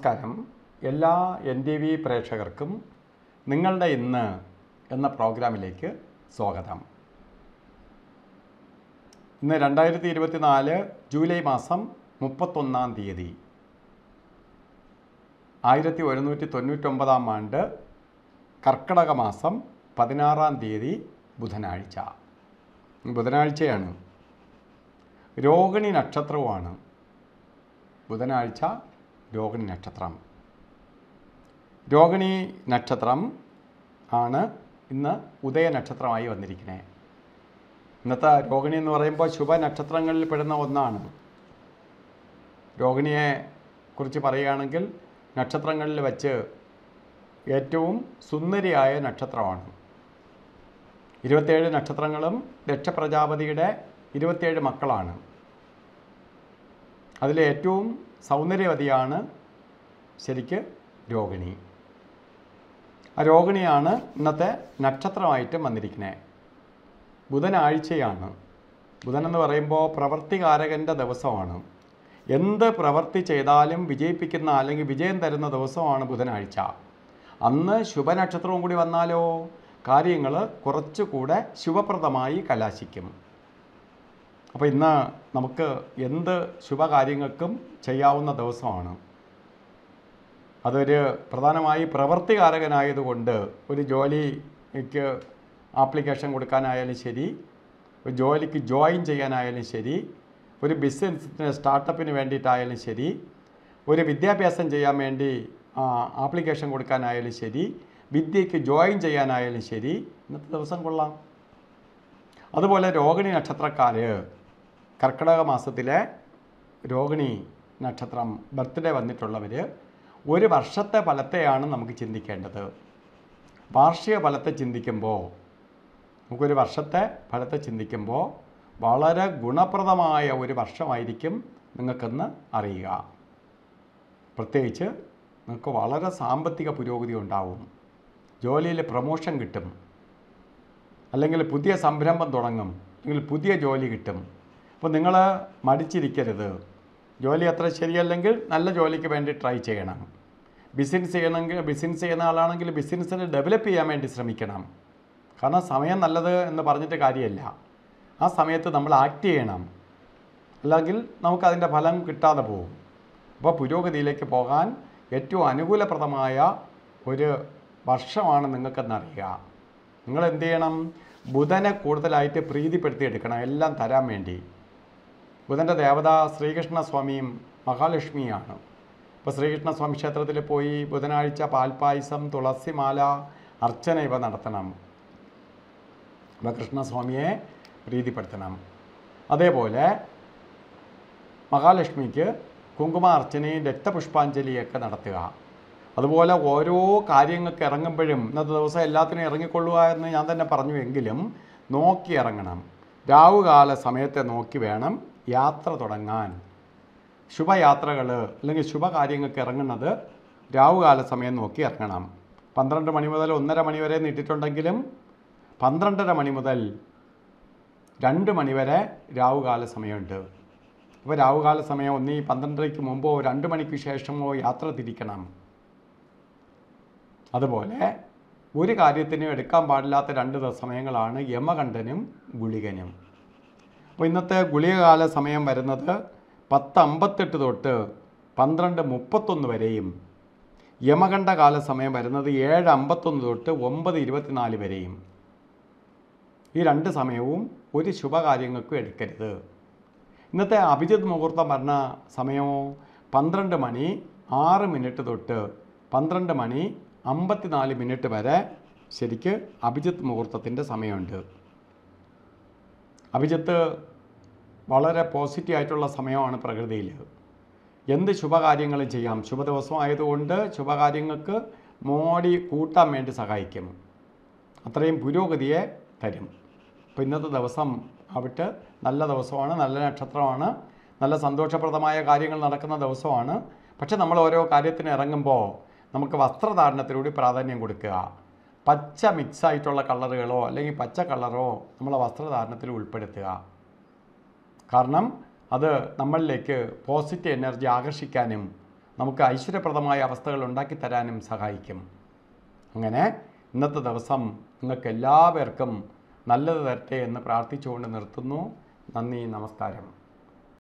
നമസ്കാരം എല്ലാ N T V പ്രേക്ഷകർക്കും നിങ്ങളുടെ ഇന്ന് എന്ന പ്രോഗ്രാമിലേക്ക് സ്വാഗതം ഇന്ന് രണ്ടായിരത്തി ഇരുപത്തിനാല് ജൂലൈ മാസം മുപ്പത്തൊന്നാം തീയതി ആയിരത്തി ഒരുന്നൂറ്റി തൊണ്ണൂറ്റൊമ്പതാം ആണ്ട് കർക്കിടക മാസം പതിനാറാം തീയതി ബുധനാഴ്ച ബുധനാഴ്ചയാണ് രോഹിണി നക്ഷത്രവുമാണ് ബുധനാഴ്ച രോഹിണി നക്ഷത്രം രോഹിണി നക്ഷത്രം ആണ് ഇന്ന് ഉദയ നക്ഷത്രമായി വന്നിരിക്കുന്നത് ഇന്നത്തെ രോഹിണി എന്ന് പറയുമ്പോൾ ശുഭ നക്ഷത്രങ്ങളിൽ പെടുന്ന ഒന്നാണ് രോഹിണിയെ കുറിച്ച് പറയുകയാണെങ്കിൽ നക്ഷത്രങ്ങളിൽ വച്ച് ഏറ്റവും സുന്ദരിയായ നക്ഷത്രമാണ് ഇരുപത്തേഴ് നക്ഷത്രങ്ങളും ദക്ഷപ്രജാപതിയുടെ ഇരുപത്തേഴ് മക്കളാണ് അതിലെ ഏറ്റവും സൗന്ദര്യവതിയാണ് ശരിക്ക് രോഹിണി ആ രോഹിണിയാണ് ഇന്നത്തെ നക്ഷത്രമായിട്ടും വന്നിരിക്കുന്നത് ബുധനാഴ്ചയാണ് ബുധൻ എന്ന് പറയുമ്പോൾ പ്രവർത്തികാരകൻ്റെ ദിവസമാണ് എന്ത് പ്രവൃത്തി ചെയ്താലും വിജയിപ്പിക്കുന്ന അല്ലെങ്കിൽ വിജയം തരുന്ന ദിവസമാണ് ബുധനാഴ്ച അന്ന് ശുഭനക്ഷത്രവും കൂടി വന്നാലോ കാര്യങ്ങൾ കുറച്ചുകൂടെ ശുഭപ്രദമായി കലാശിക്കും അപ്പോൾ ഇന്ന് നമുക്ക് എന്ത് ശുഭകാര്യങ്ങൾക്കും ചെയ്യാവുന്ന ദിവസമാണ് അതൊരു പ്രധാനമായി പ്രവൃത്തികാരകനായതുകൊണ്ട് ഒരു ജോലിക്ക് ആപ്ലിക്കേഷൻ കൊടുക്കാനായാലും ശരി ഒരു ജോലിക്ക് ജോയിൻ ചെയ്യാനായാലും ശരി ഒരു ബിസിനസ്സിന് സ്റ്റാർട്ടപ്പിന് വേണ്ടിയിട്ടായാലും ശരി ഒരു വിദ്യാഭ്യാസം ചെയ്യാൻ വേണ്ടി ആ, ആപ്ലിക്കേഷൻ കൊടുക്കാനായാലും ശരി വിദ്യയ്ക്ക് ജോയിൻ ചെയ്യാനായാലും ശരി ഇന്നത്തെ ദിവസം കൊള്ളാം അതുപോലെ രോഹിണി നക്ഷത്രക്കാർ കർക്കിടക മാസത്തിലെ രോഹിണി നക്ഷത്രം ബർത്ത്ഡേ വന്നിട്ടുള്ളവർ ഒരു വർഷത്തെ ഫലത്തെയാണ് നമുക്ക് ചിന്തിക്കേണ്ടത് വാർഷിക ഫലത്തെ ചിന്തിക്കുമ്പോൾ നമുക്കൊരു വർഷത്തെ ഫലത്തെ ചിന്തിക്കുമ്പോൾ വളരെ ഗുണപ്രദമായ ഒരു വർഷമായിരിക്കും നിങ്ങൾക്കെന്ന് അറിയുക പ്രത്യേകിച്ച് നിങ്ങൾക്ക് വളരെ സാമ്പത്തിക പുരോഗതി ഉണ്ടാവും ജോലിയിൽ പ്രൊമോഷൻ കിട്ടും അല്ലെങ്കിൽ പുതിയ സംരംഭം തുടങ്ങും അല്ലെങ്കിൽ പുതിയ ജോലി കിട്ടും അപ്പോൾ നിങ്ങൾ മടിച്ചിരിക്കരുത് ജോലി അത്ര ശരിയല്ലെങ്കിൽ നല്ല ജോലിക്ക് വേണ്ടി ട്രൈ ചെയ്യണം ബിസിനസ് ചെയ്യണമെങ്കിൽ ബിസിനസ് ചെയ്യുന്ന ആളാണെങ്കിൽ ബിസിനസ്സിനെ ഡെവലപ്പ് ചെയ്യാൻ വേണ്ടി ശ്രമിക്കണം കാരണം സമയം നല്ലത് എന്ന് പറഞ്ഞിട്ട് കാര്യമല്ല ആ സമയത്ത് നമ്മൾ ആക്ട് ചെയ്യണം അല്ലെങ്കിൽ നമുക്കതിൻ്റെ ഫലം കിട്ടാതെ പോകും അപ്പോൾ പുരോഗതിയിലേക്ക് പോകാൻ ഏറ്റവും അനുകൂലപ്രദമായ ഒരു വർഷമാണ് നിങ്ങൾക്കെന്നറിയുക നിങ്ങൾ എന്ത് ചെയ്യണം ബുധനെ കൂടുതലായിട്ട് പ്രീതിപ്പെടുത്തിയെടുക്കണം എല്ലാം തരാൻ വേണ്ടി ബുധൻ്റെ ദേവത ശ്രീകൃഷ്ണ സ്വാമിയും മഹാലക്ഷ്മിയാണ് ഇപ്പോൾ ശ്രീകൃഷ്ണ സ്വാമി ക്ഷേത്രത്തിൽ പോയി ബുധനാഴ്ച പാൽപ്പായസം തുളസിമാല അർച്ചന ഇവ നടത്തണം അപ്പോൾ കൃഷ്ണസ്വാമിയെ പ്രീതിപ്പെടുത്തണം അതേപോലെ മഹാലക്ഷ്മിക്ക് കുങ്കുമ അർച്ചനയും രക്തപുഷ്പാഞ്ജലിയൊക്കെ നടത്തുക അതുപോലെ ഓരോ കാര്യങ്ങൾക്ക് ഇറങ്ങുമ്പോഴും ഇന്നത്തെ ദിവസം എല്ലാത്തിനും ഇറങ്ങിക്കൊള്ളുക എന്ന് ഞാൻ തന്നെ പറഞ്ഞു എങ്കിലും നോക്കി ഇറങ്ങണം രാവുകാല സമയത്തെ നോക്കി വേണം യാത്ര തുടങ്ങാൻ ശുഭയാത്രകൾ അല്ലെങ്കിൽ ശുഭകാര്യങ്ങൾക്ക് ഇറങ്ങുന്നത് രാവുകാല സമയം നോക്കി ഇറങ്ങണം പന്ത്രണ്ട് മണി മുതൽ ഒന്നര മണി വരെ നീട്ടിട്ടുണ്ടെങ്കിലും പന്ത്രണ്ടര മണി മുതൽ രണ്ട് മണി വരെ രാവുകാല സമയമുണ്ട് അപ്പോൾ രാവുകാല സമയം ഒന്നീ പന്ത്രണ്ടരയ്ക്ക് മുമ്പോ രണ്ട് മണിക്ക് ശേഷമോ യാത്ര തിരിക്കണം അതുപോലെ ഒരു കാര്യത്തിനും എടുക്കാൻ പാടില്ലാത്ത രണ്ട് ദ- സമയങ്ങളാണ് യമകണ്ഠനും ഗുളികനും അപ്പോൾ ഇന്നത്തെ ഗുളികകാല സമയം വരുന്നത് പത്ത് അമ്പത്തെട്ട് തൊട്ട് പന്ത്രണ്ട് മുപ്പത്തൊന്ന് വരെയും യമകണ്ഠ കാല സമയം വരുന്നത് ഏഴ് അമ്പത്തൊന്ന് തൊട്ട് ഒമ്പത് ഇരുപത്തിനാല് വരെയും ഈ രണ്ട് സമയവും ഒരു ശുഭകാര്യങ്ങൾക്കും എടുക്കരുത് ഇന്നത്തെ അഭിജിത് മുഹൂർത്തം പറഞ്ഞ സമയമോ പന്ത്രണ്ട് മണി ആറ് മിനിറ്റ് തൊട്ട് പന്ത്രണ്ട് മണി അമ്പത്തിനാല് മിനിറ്റ് വരെ ശരിക്ക് അഭിജിത്ത് മുഹൂർത്തത്തിൻ്റെ സമയമുണ്ട് അഭിജിത്ത് വളരെ പോസിറ്റീവ് ആയിട്ടുള്ള സമയമാണ് പ്രകൃതിയിൽ എന്ത് ശുഭകാര്യങ്ങളും ചെയ്യാം ശുഭദിവസം ആയതുകൊണ്ട് ശുഭകാര്യങ്ങൾക്ക് മോടി കൂട്ടാൻ വേണ്ടി സഹായിക്കും അത്രയും പുരോഗതിയെ തരും അപ്പോൾ ഇന്നത്തെ ദിവസം ആവട്ടെ നല്ല ദിവസമാണ് നല്ല നക്ഷത്രമാണ് നല്ല സന്തോഷപ്രദമായ കാര്യങ്ങൾ നടക്കുന്ന ദിവസമാണ് പക്ഷെ നമ്മൾ ഓരോ കാര്യത്തിന് ഇറങ്ങുമ്പോൾ നമുക്ക് വസ്ത്രധാരണത്തിലൂടെ പ്രാധാന്യം കൊടുക്കുക പച്ച മിക്സ് ആയിട്ടുള്ള കളറുകളോ അല്ലെങ്കിൽ പച്ച കളറോ നമ്മളെ വസ്ത്രധാരണത്തിൽ ഉൾപ്പെടുത്തുക കാരണം അത് നമ്മളിലേക്ക് പോസിറ്റീവ് എനർജി ആകർഷിക്കാനും നമുക്ക് ഐശ്വര്യപ്രദമായ അവസ്ഥകൾ ഉണ്ടാക്കി തരാനും സഹായിക്കും അങ്ങനെ ഇന്നത്തെ ദിവസം നിങ്ങൾക്ക് എല്ലാവർക്കും നല്ലത് തരട്ടെ എന്ന് പ്രാർത്ഥിച്ചുകൊണ്ട് നിർത്തുന്നു നന്ദി നമസ്കാരം